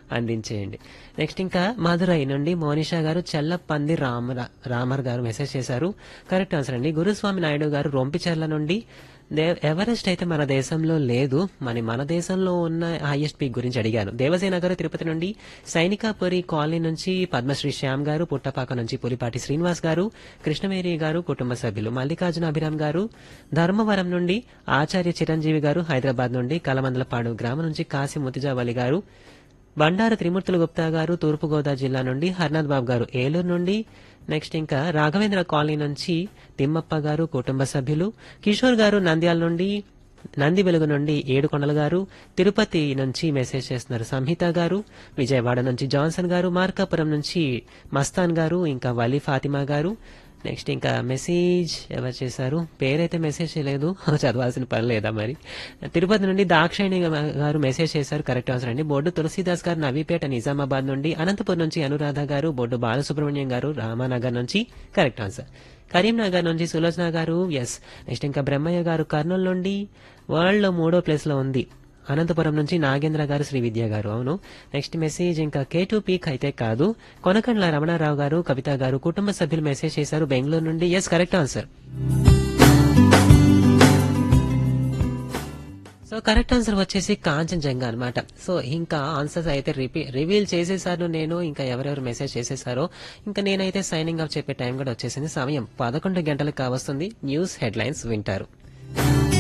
అందించేయండి next ఇంకా మధురై నుండి మోనిషా గారు చెల్లపంది రామ రామర్ గారు మెసేజ్ చేశారు కరెక్ట్ ఆన్సర్ అండి గురుస్వామి నాయుడు గారు రొంపిచెర్ల నుండి దే- ఎవరెస్ట్ అయితే మన దేశంలో లేదు మరి మన దేశంలో ఉన్న హైయెస్ట్ పీక్ గురించి అడిగాను దేవసేన గారు తిరుపతి నుండి సైనికాపురి కాలనీ నుంచి పద్మశ్రీ శ్యామ్ గారు పుట్టపాక నుంచి పులిపాటి శ్రీనివాస్ గారు కృష్ణమేరి గారు కుటుంబ సభ్యులు మల్లికార్జున అభిరామ్ గారు ధర్మవరం నుండి ఆచార్య చిరంజీవి గారు హైదరాబాద్ నుండి కలమందలపాడు గ్రామం నుంచి కాశీ ముతిజావలి గారు బండారు త్రిమూర్తుల గుప్తా గారు తూర్పుగోదావరి జిల్లా నుండి హర్నాథ్ బాబు గారు ఏలూరు నుండి నెక్స్ట్ ఇంకా రాఘవేంద్ర కాలనీ నుంచి తిమ్మప్ప గారు కుటుంబ సభ్యులు కిషోర్ గారు నంద్యాల నుండి నంది వెలుగు నుండి ఏడుకొండల గారు తిరుపతి నుంచి మెసేజ్ చేస్తున్నారు సంహిత గారు విజయవాడ నుంచి జాన్సన్ గారు మార్కాపురం నుంచి మస్తాన్ గారు ఇంకా వలీ ఫాతిమా గారు నెక్స్ట్ ఇంకా మెసేజ్ ఎవరు చేశారు పేరైతే మెసేజ్ చేయలేదు చదవాల్సిన పని లేదా మరి తిరుపతి నుండి దాక్షాయణి గారు మెసేజ్ చేశారు కరెక్ట్ ఆన్సర్ అండి బొడ్డు తులసీదాస్ గారు నవీపేట నిజామాబాద్ నుండి అనంతపురం నుంచి అనురాధ గారు బొడ్డు బాలసుబ్రహ్మణ్యం గారు రామానగర్ నుంచి కరెక్ట్ ఆన్సర్ కరీంనగర్ నుంచి సులోచన గారు ఎస్ నెక్స్ట్ ఇంకా బ్రహ్మయ్య గారు కర్నూలు నుండి వరల్డ్ లో మూడో ప్లేస్ లో ఉంది అనంతపురం నుంచి నాగేంద్ర గారు శ్రీ విద్య గారు అవును నెక్స్ట్ మెసేజ్ ఇంకా కే టూ పీక్ అయితే కాదు కొనకండ్ల రమణారావు గారు కవిత గారు కుటుంబ సభ్యులు మెసేజ్ చేశారు బెంగళూరు నుండి yes correct answer so correct answer వచ్చేసి కాంచనజంగా అన్నమాట సో ఇంకా ఆన్సర్స్ అయితే రిపీ రివీల్ చేసేసాను నేను ఇంకా ఎవరెవరు మెసేజ్ చేసేసారో ఇంకా నేనైతే సైనింగ్ ఆఫ్ చెప్పే టైం కూడా వచ్చేసింది సమయం పదకొండు గంటలకు కావస్తుంది న్యూస్ హెడ్లైన్స్ వింటారు